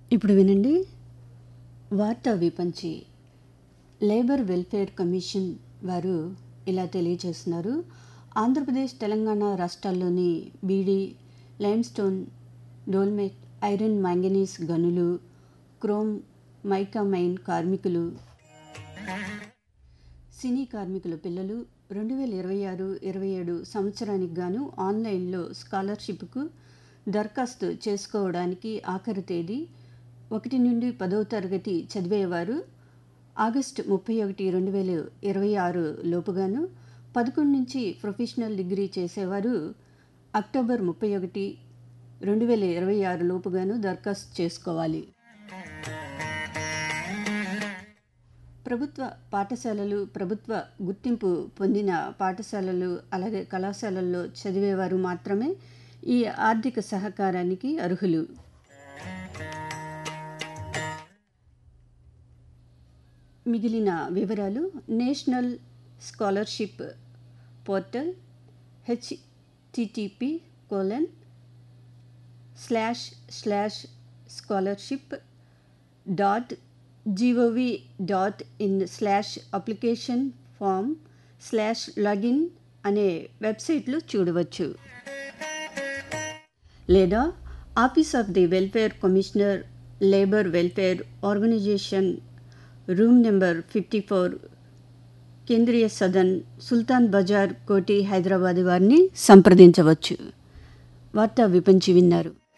ఇప్పుడు వినండి వార్తా విపంచి లేబర్ వెల్ఫేర్ కమిషన్ వారు ఇలా తెలియజేస్తున్నారు ఆంధ్రప్రదేశ్ తెలంగాణ రాష్ట్రాల్లోని beedi limestone dolomite iron manganese గనులు క్రోమ్ మైకామైన్ కార్మికులు సినీ కార్మికుల పిల్లలు రెండు వేల ఇరవై ఆరు ఇరవై ఏడు సంవత్సరానికి గాను ఆన్లైన్లో స్కాలర్షిప్కు దరఖాస్తు చేసుకోవడానికి ఆఖరి తేదీ ఒకటి నుండి పదవ తరగతి చదివేవారు ఆగస్టు ముప్పై ఒకటి రెండు వేల ఇరవై ఆరు లోపుగాను పదకొండు నుంచి ప్రొఫెషనల్ డిగ్రీ చేసేవారు అక్టోబర్ ముప్పై ఒకటి రెండు వేల ఇరవై ఆరు లోపుగాను దరఖాస్తు చేసుకోవాలి ప్రభుత్వ పాఠశాలలు ప్రభుత్వ గుర్తింపు పొందిన పాఠశాలలు అలాగే కళాశాలల్లో చదివేవారు మాత్రమే ఈ ఆర్థిక సహకారానికి అర్హులు మిగిలిన వివరాలు national scholarship portal HTTP colon slash slash scholarship dot GOV dot in slash application form slash login అనే వెబ్సైట్లో చూడవచ్చు లేదా office of the welfare commissioner labour welfare organisation room number fifty four Kendriya Sadan సుల్తాన్ బజార్ కోటి హైదరాబాద్ వారిని సంప్రదించవచ్చు వార్తా విపంచి విన్నారు